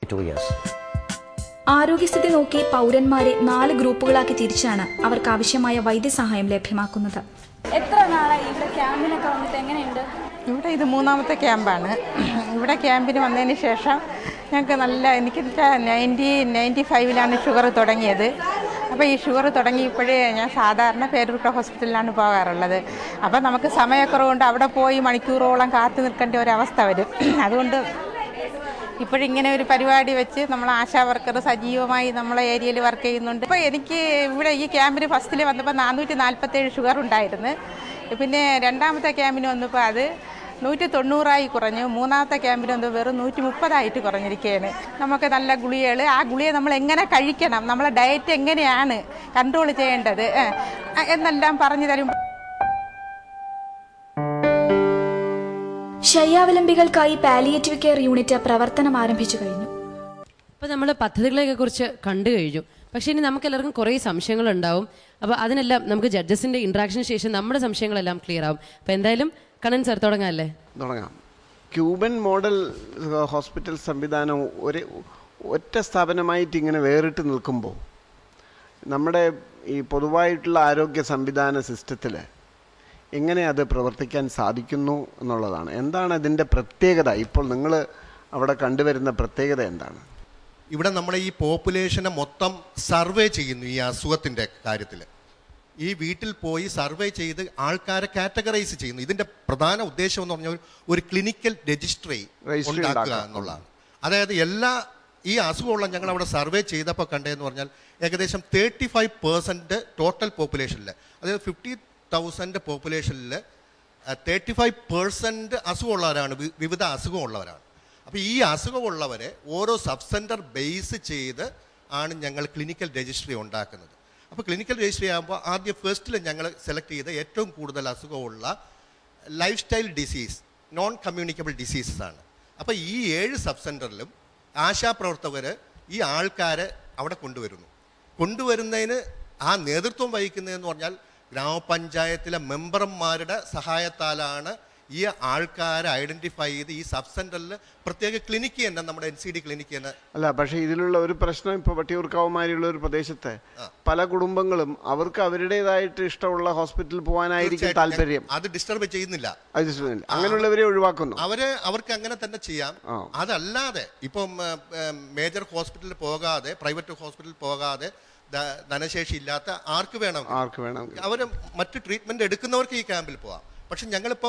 two years. ആരോഗ്യസ്ഥിതി നോക്കി പൗരന്മാരെ നാല് ഗ്രൂപ്പുകളാക്കി തിരിച്ചാണ് അവർക്ക് ആവശ്യമായ വൈദ്യസഹായം ലഭ്യമാക്കുന്നത് എത്ര നാളായി ഇവിടെ ക്യാമ്പിനൊക്കെ വന്നിട്ട് എങ്ങനെയുണ്ട് ഇവിടെ ഇത് മൂന്നാമത്തെ ക്യാമ്പാണ് ഇവിടെ ക്യാമ്പിന് വന്നതിന് ശേഷം ഞങ്ങൾക്ക് നല്ല എനിക്ക് നയൻറ്റി നയൻറ്റി ഫൈവിലാണ് ഷുഗർ തുടങ്ങിയത് അപ്പോൾ ഈ ഷുഗർ തുടങ്ങിയപ്പോഴേ ഞാൻ സാധാരണ പേരൂർക്ക ഹോസ്പിറ്റലിലാണ് പോകാറുള്ളത് അപ്പോൾ നമുക്ക് സമയക്കുറവുണ്ട് അവിടെ പോയി മണിക്കൂറോളം കാത്തു നിൽക്കേണ്ട ഒരവസ്ഥ വരും അതുകൊണ്ട് ഇപ്പോഴിങ്ങനെ ഒരു പരിപാടി വെച്ച് നമ്മൾ ആശാ വർക്കർ സജീവമായി നമ്മളെ ഏരിയയിൽ വർക്ക് ചെയ്യുന്നുണ്ട് ഇപ്പോൾ എനിക്ക് ഇവിടെ ഈ ക്യാമ്പിന് ഫസ്റ്റിൽ വന്നപ്പോൾ നാനൂറ്റി നാൽപ്പത്തേഴ് ഷുഗർ ഉണ്ടായിരുന്നു പിന്നെ രണ്ടാമത്തെ ക്യാമ്പിന് വന്നപ്പോൾ അത് നൂറ്റി തൊണ്ണൂറായി കുറഞ്ഞു മൂന്നാമത്തെ ക്യാമ്പിന് വന്നപ്പോൾ വെറും നൂറ്റി മുപ്പതായിട്ട് കുറഞ്ഞിരിക്കുകയാണ് നമുക്ക് നല്ല ഗുളികകൾ ആ ഗുളിക നമ്മൾ എങ്ങനെ കഴിക്കണം നമ്മളെ ഡയറ്റ് എങ്ങനെയാണ് കൺട്രോൾ ചെയ്യേണ്ടത് ഏ, എന്നെല്ലാം പറഞ്ഞു തരും ശയ്യാവലംബികൾക്കായി പാലിയേറ്റീവ് കെയർ യൂണിറ്റ് പ്രവർത്തനം ആരംഭിച്ചു കഴിഞ്ഞു അപ്പോൾ നമ്മൾ പദ്ധതികളെയൊക്കെ കുറിച്ച് കണ്ടു കഴിഞ്ഞു പക്ഷേ ഇനി നമുക്ക് എല്ലാവർക്കും കുറേ സംശയങ്ങൾ ഉണ്ടാവും അപ്പോൾ അതിനെല്ലാം നമുക്ക് ജഡ്ജസിന്റെ ഇന്ററാക്ഷന് ശേഷം നമ്മുടെ സംശയങ്ങളെല്ലാം ക്ലിയർ ആവും അപ്പോൾ എന്തായാലും കണ്ണൻ സാർ തുടങ്ങാമല്ലേ തുടങ്ങാം ക്യൂബൻ മോഡൽ ഏഹ്, ഹോസ്പിറ്റൽ സംവിധാനം ഒരു ഒറ്റ സ്ഥാപനമായിട്ട് ഇങ്ങനെ വേറിട്ട് നിൽക്കുമ്പോൾ നമ്മുടെ ഈ പൊതുവായിട്ടുള്ള ആരോഗ്യ സംവിധാന സിസ്റ്റത്തിൽ എങ്ങനെ അത് പ്രവർത്തിക്കാൻ സാധിക്കുന്നു എന്നുള്ളതാണ് എന്താണ് അതിൻ്റെ പ്രത്യേകത ഇപ്പോൾ നിങ്ങൾ അവിടെ കണ്ടുവരുന്ന പ്രത്യേകത എന്താണ് ഇവിടെ നമ്മുടെ ഈ പോപ്പുലേഷനെ മൊത്തം സർവേ ചെയ്യുന്നു ഈ അസുഖത്തിൻ്റെ കാര്യത്തിൽ ഈ വീട്ടിൽ പോയി സർവേ ചെയ്ത് ആൾക്കാരെ കാറ്റഗറൈസ് ചെയ്യുന്നു ഇതിന്റെ പ്രധാന ഉദ്ദേശം എന്ന് പറഞ്ഞാൽ ഒരു ക്ലിനിക്കൽ രജിസ്ട്രി Registry ഉണ്ടാക്കുക ഉണ്ടാക്കുക. എന്നുള്ളതാണ് അതായത് എല്ലാ ഈ അസുഖമുള്ള ഞങ്ങൾ അവിടെ സർവേ ചെയ്തപ്പോൾ കണ്ടതെന്ന് പറഞ്ഞാൽ ഏകദേശം തേർട്ടി ഫൈവ് പേഴ്സൻറ്റ് ടോട്ടൽ പോപ്പുലേഷനിൽ അതായത് ഫിഫ്റ്റി തൗസൻഡ് പോപ്പുലേഷനിൽ തേർട്ടി ഫൈവ് പേഴ്സൻറ്റ് അസുഖമുള്ളവരാണ് വി- വിവിധ അസുഖമുള്ളവരാണ് അപ്പോൾ ഈ അസുഖമുള്ളവരെ ഓരോ സബ് സെൻറ്റർ ബേസ് ചെയ്ത് ആണ് ഞങ്ങൾ ക്ലിനിക്കൽ രജിസ്ട്രി ഉണ്ടാക്കുന്നത് അപ്പോൾ ക്ലിനിക്കൽ രജിസ്ട്രി ആകുമ്പോൾ ആദ്യം ഫസ്റ്റിൽ ഞങ്ങൾ സെലക്ട് ചെയ്ത ഏറ്റവും കൂടുതൽ അസുഖമുള്ള lifestyle disease non communicable diseases ആണ് അപ്പോൾ ഈ ഏഴ് സബ് സെൻറ്ററിലും ആശാപ്രവർത്തകർ ഈ ആൾക്കാരെ അവിടെ കൊണ്ടുവരുന്നു കൊണ്ടുവരുന്നതിന് ആ നേതൃത്വം വഹിക്കുന്നതെന്ന് പറഞ്ഞാൽ ഗ്രാമപഞ്ചായത്തിലെ മെമ്പർമാരുടെ സഹായത്താലാണ് ഈ ആൾക്കാരെ ഐഡന്റിഫൈ ചെയ്ത് ഈ സബ് സെന്ററിൽ പ്രത്യേക ക്ലിനിക്ക് തന്നെ നമ്മുടെ എൻ സി ഡി ക്ലിനിക്ക് തന്നെ അല്ല പക്ഷേ ഇതിലുള്ള ഒരു പ്രശ്നം ഇപ്പോൾ വട്ടിയൂർക്കാവുമാരിയുള്ള ഒരു പ്രദേശത്തെ പല കുടുംബങ്ങളും അവർക്ക് അവരുടേതായിട്ട് ഇഷ്ടമുള്ള ഹോസ്പിറ്റലിൽ പോകാനായിരിക്കും തീർച്ചയായിട്ടും താല്പര്യം അത് ഡിസ്റ്റർബ് ചെയ്യുന്നില്ല അത് ഇഷ്ടമില്ല. അങ്ങനെയുള്ളവരെ ഒഴിവാക്കുന്നു അവര് അവർക്ക് അങ്ങനെ തന്നെ ചെയ്യാം ആ. അതല്ലാതെ ഇപ്പം മേജർ ഹോസ്പിറ്റലിൽ പോകാതെ പ്രൈവറ്റ് ഹോസ്പിറ്റലിൽ പോകാതെ ധ- ധനശേഷി ഇല്ലാത്ത ആർക്ക് വേണം ആർക്ക് വേണം അവർ മറ്റ് ട്രീറ്റ്മെന്റ് എടുക്കുന്നവർക്ക് ഈ ക്യാമ്പിൽ പോവാം പക്ഷെ ഞങ്ങളിപ്പോൾ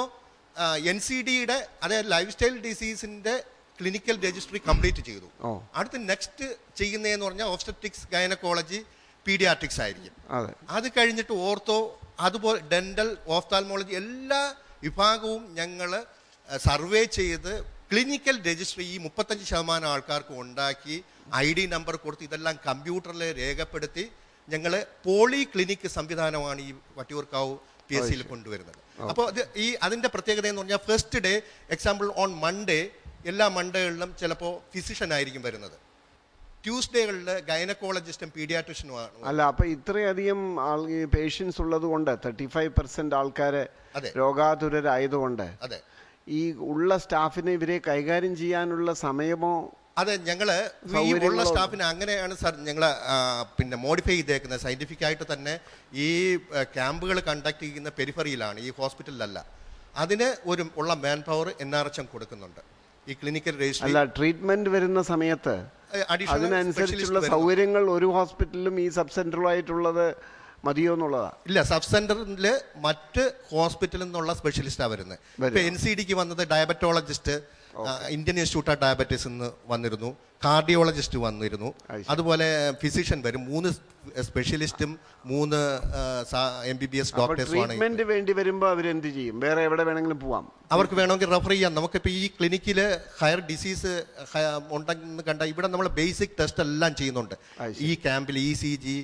എൻ സി ഡിയുടെ അതായത് ലൈഫ് സ്റ്റൈൽ ഡിസീസിന്റെ ക്ലിനിക്കൽ രജിസ്ട്രി കംപ്ലീറ്റ് ചെയ്തു ഓ. അടുത്ത് നെക്സ്റ്റ് ചെയ്യുന്നതെന്ന് പറഞ്ഞാൽ ഓബ്സ്റ്ററ്റിക്സ് ഗൈനക്കോളജി പീഡിയാട്രിക്സ് ആയിരിക്കും അതെ അത് കഴിഞ്ഞിട്ട് ഓർത്തോ അതുപോലെ ഡെന്റൽ ഓഫ്താൽമോളജി എല്ലാ വിഭാഗവും ഞങ്ങൾ സർവേ ചെയ്ത് ക്ലിനിക്കൽ രജിസ്ട്രി ഈ മുപ്പത്തഞ്ച് ശതമാനം ആൾക്കാർക്ക് ഉണ്ടാക്കി ഐ ഡി നമ്പർ കൊടുത്ത് ഇതെല്ലാം കമ്പ്യൂട്ടറിൽ രേഖപ്പെടുത്തി ഞങ്ങൾ പോളി ക്ലിനിക്ക് സംവിധാനമാണ് ഈ വട്ടിയൂർക്കാവ് പി എസ് സിയിൽ കൊണ്ടുവരുന്നത് അപ്പോൾ ഇത് ഈ അതിൻ്റെ പ്രത്യേകത എന്ന് പറഞ്ഞാൽ first day example on Monday എല്ലാ മൺഡേകളിലും ചിലപ്പോൾ ഫിസിഷ്യൻ ആയിരിക്കും വരുന്നത് ട്യൂസ്ഡേകളിൽ ഗൈനക്കോളജിസ്റ്റും പീഡിയാട്രിഷ്യനുമാണ് അല്ല അപ്പൊ ഇത്രയധികം ആൾ പേഷ്യൻസ് ഉള്ളത് കൊണ്ട് തേർട്ടി ഫൈവ് പെർസെന്റ് ആൾക്കാരെ അതെ. രോഗാതുരരായതുകൊണ്ട് അതെ ഈ ഉള്ള സ്റ്റാഫിനെ ഇവരെ കൈകാര്യം ചെയ്യാനുള്ള സമയമോ അതെ ഞങ്ങള് ഈ ഉള്ള സൗകര്യങ്ങളോ? സ്റ്റാഫിന് അങ്ങനെയാണ് സാർ ഞങ്ങൾ പിന്നെ മോഡിഫൈ ചെയ്തേക്കുന്നത് സയന്റിഫിക് ആയിട്ട് തന്നെ ഈ ക്യാമ്പുകൾ കണ്ടക്ട് ചെയ്യുന്ന പെരിഫറിയിലാണ് ഈ ഹോസ്പിറ്റലിലല്ല അതിന് ഒരു ഉള്ള manpower N R H M കൊടുക്കുന്നുണ്ട് ഈ ക്ലിനിക്കൽ രജിസ്ട്രി അല്ല ട്രീറ്റ്മെന്റ് വരുന്ന സമയത്ത് additional അതിനനുസരിച്ചുള്ള specialist സൗകര്യങ്ങൾ ഒരു ഹോസ്പിറ്റലിലും ഈ സബ് സെന്ററുമായിട്ടുള്ളത് മതിയോ എന്നുള്ളതാ ഇല്ല സബ് സെന്ററിൽ മറ്റ് ഹോസ്പിറ്റലിൽ നിന്നുള്ള സ്പെഷ്യലിസ്റ്റാണ് വരുന്നത് ഇപ്പൊ എൻ സി ഡിക്ക് വന്നത് diabetologist Indian Institute of Diabetes എന്ന് വന്നിരുന്നു കാർഡിയോളജിസ്റ്റ് വന്നിരുന്നു അതുപോലെ ഫിസിഷ്യൻ വരും മൂന്ന് സ്പെഷ്യലിസ്റ്റും മൂന്ന് എം ബി ബി എസ് അപ്പൊ ഡോക്ടേഴ്സുമാണ് ട്രീറ്റ്മെന്റ് വേണ്ടി വരുമ്പോ അവരെന്ത് ചെയ്യും വേറെ എവിടെ വേണമെങ്കിലും പോവാം അവർക്ക് വേണമെങ്കിൽ റെഫർ ചെയ്യാം നമുക്കിപ്പോൾ ഈ ക്ലിനിക്കിൽ ഹയർ ഡിസീസ് ഉണ്ടെന്ന് കണ്ട ഇവിടെ നമ്മൾ ബേസിക് ടെസ്റ്റ് എല്ലാം ചെയ്യുന്നുണ്ട് ഈ ക്യാമ്പിൽ E C G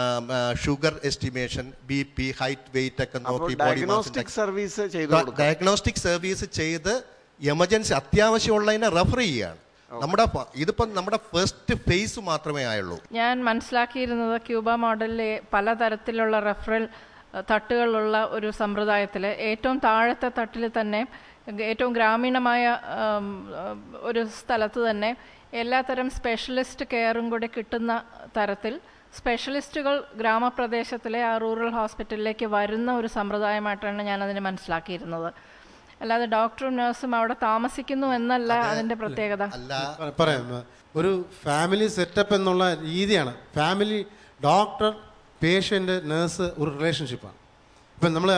sugar estimation B P height weight ഒക്കെ അപ്പോൾ നോക്കി ബോഡി ഡയഗ്നോസ്റ്റിക് സർവീസ് ചെയ്തു കൊടുക്കും ഡയഗ്നോസ്റ്റിക് സർവീസ് ചെയ്ത് എമർജൻസി അത്യാവശ്യമുള്ളതിനെ റെഫർ ചെയ്യുകയാണ് നമ്മുടെ ഫ- ഇതിപ്പം നമ്മുടെ ഫസ്റ്റ് ഫേസ് മാത്രമേ ആയുള്ളൂ ഞാൻ മനസ്സിലാക്കിയിരുന്നത് ക്യൂബ മോഡലിലെ പലതരത്തിലുള്ള റെഫറൽ അഹ്, തട്ടുകളുള്ള ഒരു സമ്പ്രദായത്തിൽ ഏറ്റവും താഴത്തെ തട്ടിൽ തന്നെ ഏറ്റവും ഗ്രാമീണമായ ആം, ആം, ഒരു സ്ഥലത്ത് തന്നെ എല്ലാത്തരം സ്പെഷ്യലിസ്റ്റ് കെയറും കൂടി കിട്ടുന്ന തരത്തിൽ സ്പെഷ്യലിസ്റ്റുകൾ ഗ്രാമപ്രദേശത്തിലെ ആ റൂറൽ ഹോസ്പിറ്റലിലേക്ക് വരുന്ന ഒരു സമ്പ്രദായമായിട്ടാണ് ഞാനതിനെ മനസ്സിലാക്കിയിരുന്നത് അല്ലാതെ ഡോക്ടറും നഴ്സും അവിടെ താമസിക്കുന്നു എന്നല്ല അതിൻ്റെ പ്രത്യേകത അല്ല പറ- പറയാം ഒരു ഫാമിലി സെറ്റപ്പ് എന്നുള്ള രീതിയാണ് ഫാമിലി ഡോക്ടർ പേഷ്യൻ്റ് നേഴ്സ് ഒരു റിലേഷൻഷിപ്പാണ് ഇപ്പം നമ്മൾ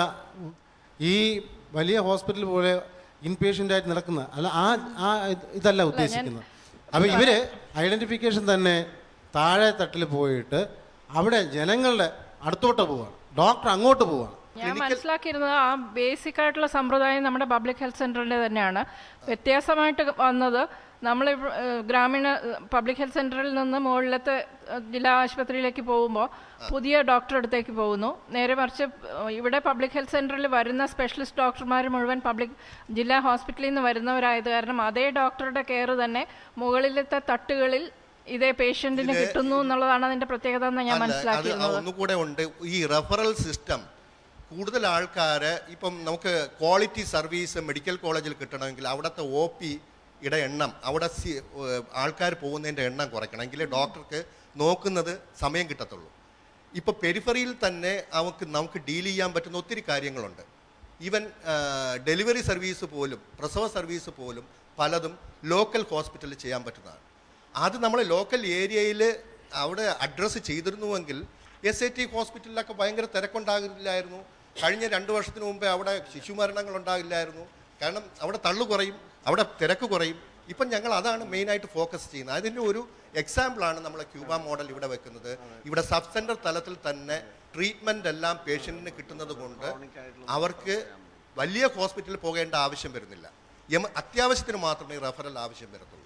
ഈ വലിയ ഹോസ്പിറ്റൽ പോലെ ഇൻ ആയിട്ട് നടക്കുന്ന അല്ല ആ ആ ഇത് ഇതല്ല ഉദ്ദേശിക്കുന്നത് അപ്പോൾ ഇവർ ഐഡൻറ്റിഫിക്കേഷൻ തന്നെ താഴെ തട്ടിൽ പോയിട്ട് അവിടെ ജനങ്ങളുടെ അടുത്തോട്ട് പോവാണ് ഡോക്ടർ അങ്ങോട്ട് പോവാണ് ഞാൻ മനസ്സിലാക്കിയിരുന്നത് ആ ബേസിക് ആയിട്ടുള്ള സമ്പ്രദായം നമ്മുടെ പബ്ലിക് ഹെൽത്ത് സെന്ററിന്റെ തന്നെയാണ് വ്യത്യാസമായിട്ട് വന്നത് നമ്മൾ ഗ്രാമീണ പബ്ലിക് ഹെൽത്ത് സെന്ററിൽ നിന്ന് മുകളിലത്തെ ഏഹ്, ജില്ലാ ആശുപത്രിയിലേക്ക് പോകുമ്പോൾ പുതിയ ഡോക്ടർ അടുത്തേക്ക് പോകുന്നു നേരെ മറിച്ച് ഏഹ്, ഇവിടെ പബ്ലിക് ഹെൽത്ത് സെന്ററിൽ വരുന്ന സ്പെഷ്യലിസ്റ്റ് ഡോക്ടർമാർ മുഴുവൻ പബ്ലിക് ജില്ലാ ഹോസ്പിറ്റലിൽ നിന്ന് വരുന്നവരായത് കാരണം അതേ ഡോക്ടറുടെ കെയർ തന്നെ മുകളിലത്തെ തട്ടുകളിൽ ഇതേ പേഷ്യന്റിന് കിട്ടുന്നു എന്നുള്ളതാണ് അതിന്റെ പ്രത്യേകത എന്ന് ഞാൻ അല്ല, അത് മനസ്സിലാക്കിയിരുന്നത് ഒന്നുകൂടെ ഉണ്ട് ഈ റെഫറൽ സിസ്റ്റം കൂടുതൽ ആൾക്കാർ ഇപ്പം നമുക്ക് ക്വാളിറ്റി സർവീസ് മെഡിക്കൽ കോളേജിൽ കിട്ടണമെങ്കിൽ അവിടുത്തെ ഒ പിയുടെ എണ്ണം അവിടെ ആൾക്കാർ പോകുന്നതിൻ്റെ എണ്ണം കുറയ്ക്കണം എങ്കിലേ ഡോക്ടർക്ക് നോക്കുന്നത് സമയം കിട്ടത്തുള്ളൂ ഇപ്പോൾ പെരിഫറിയിൽ തന്നെ നമുക്ക് നമുക്ക് ഡീൽ ചെയ്യാൻ പറ്റുന്ന ഒത്തിരി കാര്യങ്ങളുണ്ട് ഈവൻ ഡെലിവറി സർവീസ് പോലും പ്രസവ സർവീസ് പോലും പലതും ലോക്കൽ ഹോസ്പിറ്റലിൽ ചെയ്യാൻ പറ്റുന്നതാണ് അത് നമ്മൾ ലോക്കൽ ഏരിയയിൽ അവിടെ അഡ്രസ്സ് ചെയ്തിരുന്നുവെങ്കിൽ എസ് ഐ ടി ഹോസ്പിറ്റലിലൊക്കെ ഭയങ്കര തിരക്കുണ്ടാകില്ലായിരുന്നു കഴിഞ്ഞ രണ്ട് വർഷത്തിന് മുമ്പേ അവിടെ ശിശുമരണങ്ങൾ ഉണ്ടാകില്ലായിരുന്നു കാരണം അവിടെ തള്ളു കുറയും അവിടെ തിരക്ക് കുറയും ഇപ്പം ഞങ്ങൾ അതാണ് മെയിനായിട്ട് ഫോക്കസ് ചെയ്യുന്നത് അതിൻ്റെ ഒരു എക്സാമ്പിളാണ് നമ്മൾ ക്യൂബ മോഡൽ ഇവിടെ വെക്കുന്നത് ഇവിടെ സബ് സെൻറ്റർ തലത്തിൽ തന്നെ ട്രീറ്റ്മെൻ്റ് എല്ലാം പേഷ്യൻറ്റിന് കിട്ടുന്നത് കൊണ്ട് അവർക്ക് വലിയ ഹോസ്പിറ്റലിൽ പോകേണ്ട ആവശ്യം വരുന്നില്ല എമ- അത്യാവശ്യത്തിന് മാത്രമേ റെഫറൽ ആവശ്യം വരത്തുള്ളൂ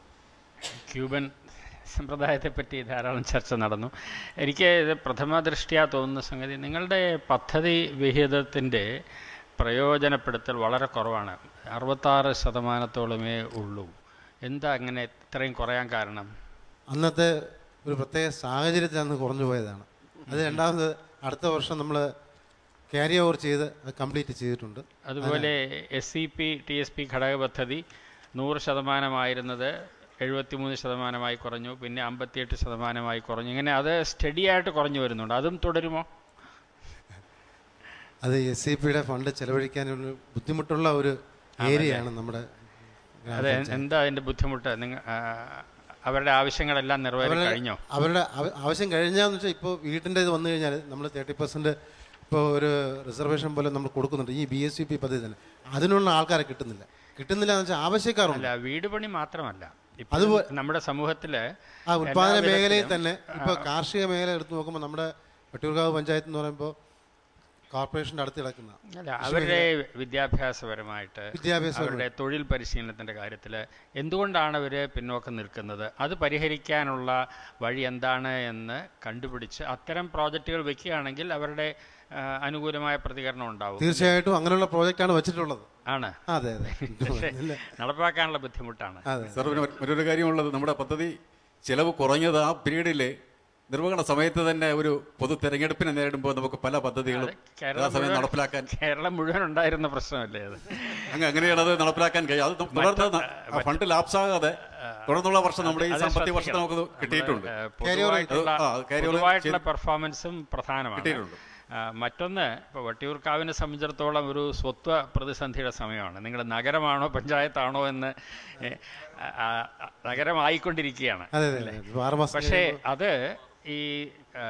ക്യൂബൻ സമ്പ്രദായത്തെപ്പറ്റി ധാരാളം ചർച്ച നടന്നു എനിക്ക് ഇത് പ്രഥമ ദൃഷ്ടിയാ തോന്നുന്ന സംഗതി നിങ്ങളുടെ പദ്ധതി വിഹിതത്തിൻ്റെ പ്രയോജനപ്പെടുത്തൽ വളരെ കുറവാണ് അറുപത്താറ് ശതമാനത്തോളമേ ഉള്ളൂ എന്താ അങ്ങനെ ഇത്രയും കുറയാൻ കാരണം അന്നത്തെ ഒരു പ്രത്യേക സാഹചര്യത്തിൽ അന്ന് കുറഞ്ഞു പോയതാണ് അത് രണ്ടാമത് അടുത്ത വർഷം നമ്മൾ ക്യാരി ഓവർ ചെയ്ത് അത് കംപ്ലീറ്റ് ചെയ്തിട്ടുണ്ട് അതുപോലെ S C P T S P ഘടക പദ്ധതി നൂറ് ശതമാനമായിരുന്നത് എഴുപത്തിമൂന്ന് ശതമാനമായി കുറഞ്ഞു പിന്നെ അമ്പത്തിയെട്ട് ശതമാനമായി കുറഞ്ഞു ഇങ്ങനെ അത് സ്റ്റഡി ആയിട്ട് കുറഞ്ഞു വരുന്നുണ്ട് അതും തുടരുമോ അത് എസ് സി പിയുടെ ഫണ്ട് ചെലവഴിക്കാനൊരു ബുദ്ധിമുട്ടുള്ള ഒരു ഏരിയയാണ് നമ്മുടെ അത് ഗ്രാമപഞ്ചായത്ത്. എന്താ അതിൻ്റെ ബുദ്ധിമുട്ട് നിങ്ങൾ അവരുടെ ആവശ്യങ്ങളെല്ലാം നിറവേറി അവരുടെ കഴിഞ്ഞോ അവരുടെ ആവ- ആവശ്യം കഴിഞ്ഞാന്ന് വെച്ചാൽ ഇപ്പോൾ വീട്ടിൻ്റെ ഇത് വന്നു കഴിഞ്ഞാൽ നമ്മൾ തേർട്ടി പെർസെൻറ്റ് ഇപ്പോൾ ഒരു റിസർവേഷൻ പോലെ നമ്മൾ കൊടുക്കുന്നുണ്ട് ഈ ബി എസ് സി പി പദ്ധതി തന്നെ അതിനുള്ള ആൾക്കാരെ കിട്ടുന്നില്ല കിട്ടുന്നില്ല എന്ന് വെച്ചാൽ ആവശ്യക്കാരുണ്ട് അല്ല വീട് പണി മാത്രമല്ല ഇപ്പം അതുപോ- നമ്മുടെ സമൂഹത്തിൽ ആ ഉത്പാദന മേഖലയിൽ തന്നെ ഇപ്പോൾ കാർഷിക മേഖല എടുത്തു നോക്കുമ്പോൾ നമ്മുടെ വട്ടിയൂർക്കാവ് പഞ്ചായത്ത് എന്ന് പറയുമ്പോൾ കോർപ്പറേഷൻ്റെ അടുത്ത് കിടക്കുന്ന അല്ല അവരുടെ വിദ്യാഭ്യാസപരമായിട്ട് വിദ്യാഭ്യാസപരമായി. അവരുടെ തൊഴിൽ പരിശീലനത്തിൻ്റെ കാര്യത്തിൽ എന്തുകൊണ്ടാണ് അവർ പിന്നോക്കം നിൽക്കുന്നത് അത് പരിഹരിക്കാനുള്ള വഴി എന്താണ് എന്ന് കണ്ടുപിടിച്ച് അത്തരം പ്രോജക്റ്റുകൾ വെക്കുകയാണെങ്കിൽ അവരുടെ ആ, അനുകൂലമായ പ്രതികരണം ഉണ്ടാവും തീർച്ചയായിട്ടും അങ്ങനെയുള്ള പ്രോജക്റ്റാണ് വെച്ചിട്ടുള്ളത് ആണ് അതെ അതെ പക്ഷേ ഇല്ല. നടപ്പാക്കാനുള്ള ബുദ്ധിമുട്ടാണ് അതെ സാർ പിന്നെ മറ്റ് മറ്റൊരു കാര്യമുള്ളത് നമ്മുടെ പദ്ധതി ചിലവ് കുറഞ്ഞത് ആ പീരീഡിലെ നിർവഹണ സമയത്ത് തന്നെ ഒരു പൊതു തെരഞ്ഞെടുപ്പിനെ നേരിടുമ്പോൾ നമുക്ക് പല പദ്ധതികളും കേരളം യഥാസമയം മുഴുവൻ- നടപ്പിലാക്കാൻ കേരളം മുഴുവൻ ഉണ്ടായിരുന്ന പ്രശ്നമല്ലേ അത് അങ്ങ് അങ്ങനെയാണ് അത് നടപ്പിലാക്കാൻ കഴിയും അത് തുടർന്ന് ന- ആ ഫണ്ട് ലാപ്സാകാതെ തുടർന്നുള്ള വർഷം നമ്മുടെ ഈ അത് സാമ്പത്തിക വർഷത്തിൽ ശ്രദ്ധിക്കണം. നമുക്ക് കിട്ടിയിട്ടുണ്ട് നമ്മള്, ഏഹ്, പൊതുവായിട്ടുള്ള അത് ആ, carry over പൊതുവായിട്ടുള്ള ചെയ്ത് പെർഫോമൻസും പ്രധാനമാണ് കിട്ടിയിട്ടുണ്ട്. ആ, മറ്റൊന്ന് ഇപ്പോൾ വട്ടിയൂർക്കാവിനെ സംബന്ധിച്ചിടത്തോളം ഒരു സ്വത്വ പ്രതിസന്ധിയുടെ സമയമാണ് നിങ്ങൾ നഗരമാണോ പഞ്ചായത്താണോ എന്ന് ഏഹ്, ആ, ആ, നഗരമായിക്കൊണ്ടിരിക്കുകയാണ് അതെ അതെ അതെ ഇപ്പൊ ആറ് മാസം പക്ഷേ കഴിയുമ്പോൾ- അത് ഈ ആ,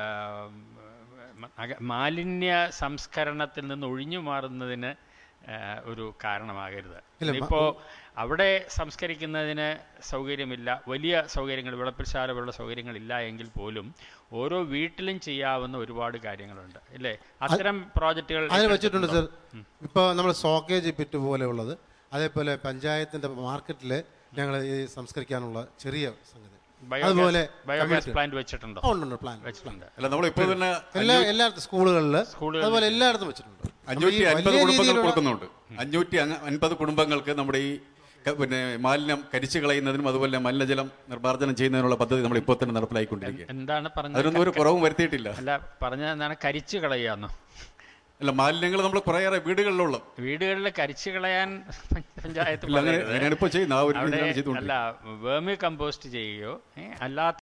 നഗ- മാലിന്യ സംസ്കരണത്തിൽ നിന്ന് ഒഴിഞ്ഞു മാറുന്നതിന് ആ, ഒരു കാരണമാകരുത് ഇല്ല, മ- ഇപ്പോൾ അവിടെ സംസ്കരിക്കുന്നതിന് സൗകര്യമില്ല വലിയ സൗകര്യങ്ങൾ വിളപ്പിൽശാല പോലുള്ള സൗകര്യങ്ങളില്ല എങ്കിൽ പോലും ഓരോ വീട്ടിലും ചെയ്യാവുന്ന ഒരുപാട് കാര്യങ്ങളുണ്ട് ഇല്ലേ അത്തരം പ്രോജക്റ്റുകൾ അതിന് വെച്ചിട്ടുണ്ട് സർ ഉം. ഇപ്പോൾ നമ്മൾ സോക്കേജ് പിറ്റ് പോലെയുള്ളത് അതേപോലെ പഞ്ചായത്തിന്റെ മാർക്കറ്റിൽ ഞങ്ങൾ ഈ സംസ്കരിക്കാനുള്ള ചെറിയ സംഗതി ബയോഗ്യാസ് അതുപോലെ ബയോഗ്യാസ് community- പ്ലാന്റ് വെച്ചിട്ടുണ്ടോ ആ, ഉണ്ട്, ഉണ്ട്, plan, വെച്ചിട്ടുണ്ട് അല്ല നമ്മളിപ്പോൾ തന്നെ എല്ലാ എല്ലായിടത്തും സ്കൂളുകളിൽ സ്കൂളുകളിൽ അതുപോലെ എല്ലായിടത്തും വെച്ചിട്ടുണ്ട് അഞ്ഞൂറ്റി അപ്പോൾ ഈ അൻപത് വലിയ കുടുംബങ്ങൾ രീതിയിലുള്ള- കൊടുക്കുന്നുണ്ട് അഞ്ഞൂറ്റി അങ്ങ- അൻപത് കുടുംബങ്ങൾക്ക് നമ്മുടെ ഈ ക- പിന്നെ മാലിന്യം കരിച്ചു കളയുന്നതിനും അതുപോലെ മലിനജലം നിർമ്മാർജ്ജനം ചെയ്യുന്നതിനുള്ള പദ്ധതി നമ്മൾ ഇപ്പോൾ തന്നെ നടപ്പിലായിക്കൊണ്ടിരിക്കുക എന്താണ് പറഞ്ഞത് അതിനൊന്നും ഒരു ക- കുറവും വരുത്തിയിട്ടില്ല അല്ല പറഞ്ഞത് എന്താണ് കരിച്ചു കളയാന്നോ അല്ല മാലിന്യങ്ങൾ നമ്മൾ കുറേയേറെ വീടുകളിലുള്ള വീടുകളിൽ കരിച്ചു കളയാൻ പഞ്ചായത്ത് ഇല്ല, അങ്ങനെ- പറയരുത്. അങ്ങനെയാണ് ഇപ്പോൾ ചെയ്യുന്നത്. ആ ഒരു അവിടെ രീതിയിലാണ് ചെയ്തുകൊണ്ടിരിക്കുന്നത്. അല്ല വേമി കമ്പോസ്റ്റ് ചെയ്യുകയോ ഏ, അല്ലാത്ത